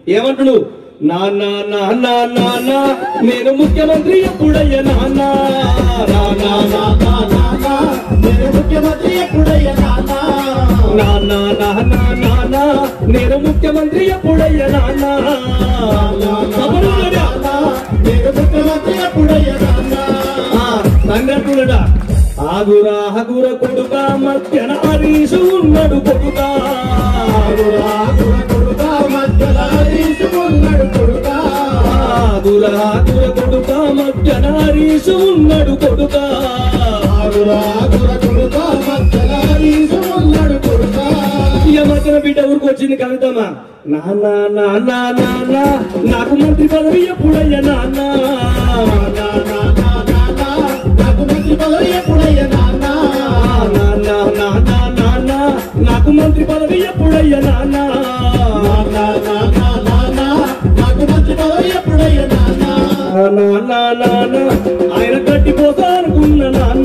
ఏమంటుడు నాన్న నాన్న నాన్న నేను ముఖ్యమంత్రి ఎప్పుడయ్యా నాన్న నాన్న నానా నానా నేను ముఖ్యమంత్రి ఎప్పుడయ్యా నానా నాన్న నాన్న నాన్న నేను ముఖ్యమంత్రి ఎప్పుడయ్యా నాన్న సభలోనడా? నేను ముఖ్యమంత్రి ఎప్పుడయ్యా నానా ఆ, తండ్రి అంటున్నాడా ఆగురా ఆగుర కొడుక మధ్యన హరీషు ఉన్నాడు కొడుక ఆగురా ఆగుర కొడుకా మధ్యలో తీసుకున్నాడు కొడుకా ఆగుర ఆగుర కొడుక మధ్యన హరీషు ఉన్నాడు కొడుక ఆగురా ఆగుర కొడుకా మధ్యలో తీసుకున్నాడు కొడుకా ఇక మధ్యన బిడ్డ ఊరికి వచ్చింది కవితమ్మ నాన్న నాన్న నాన్న నాకు మంత్రి పదవి ఎప్పుడయ్యా నాన్న నానా నానా నానా నాకు మంత్రి పదవి ఎప్పుడయ్యా నానా నాన్న నాన్న నాన్న నాకు మంత్రి పదవి ఎప్పుడయ్యా నాన్న నానా నానా నానా నాకు మంత్రి పదవి ఎప్పుడయ్యా నానా నాన్న నాన్న ఆయన కట్టిపోతా అనుకున్న నాన్న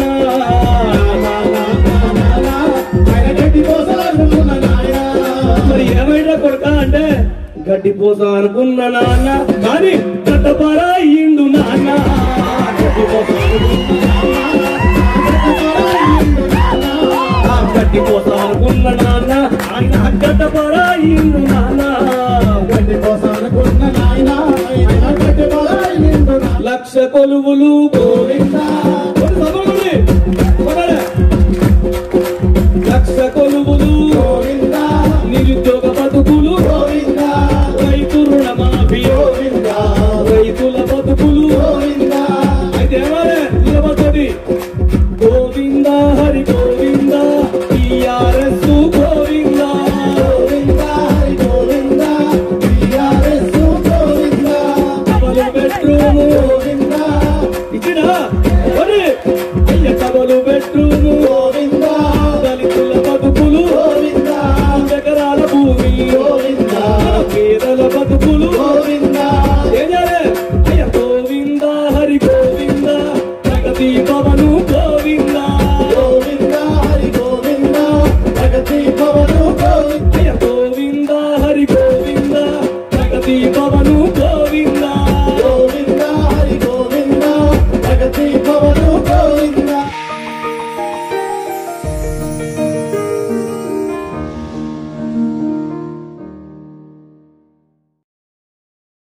ఆయన గడ్డి కోసాలనుకున్న నాయన మరి ఏమైనా కొడక అంటే గడ్డిపోతా అనుకున్న నాన్న కానీ కట్టపారా అయ్యిండు నాన్న గడ్డిపోతా ఆ గడ్డిపోతా అనుకున్న నాన్న ఆయన కట్టపారా అయ్యిండు నాన్న గడ్డి కోసాలనుకున్న నాయన ఆయన గడ్డి కోసాలనుకున్న నాయన. లక్ష కొలువులు గోవింద కొన్ని సభలుంది. ఒకడే. లక్ష కొలువులు గోవింద నిరుద్యోగ బతుకులు గోవింద రైతు రుణమాఫీ గోవింద రైతుల బతుకులు గోవింద అయితే ఏమాలే నిలబడి గోవింద హరి గోవింద టిఆర్ఎస్ గోవింద గోవింద హరి గోవింద టిఆర్ఎస్ గోవింద డబల్ బెడ్రూమ్ గోవింద ఇచ్చినా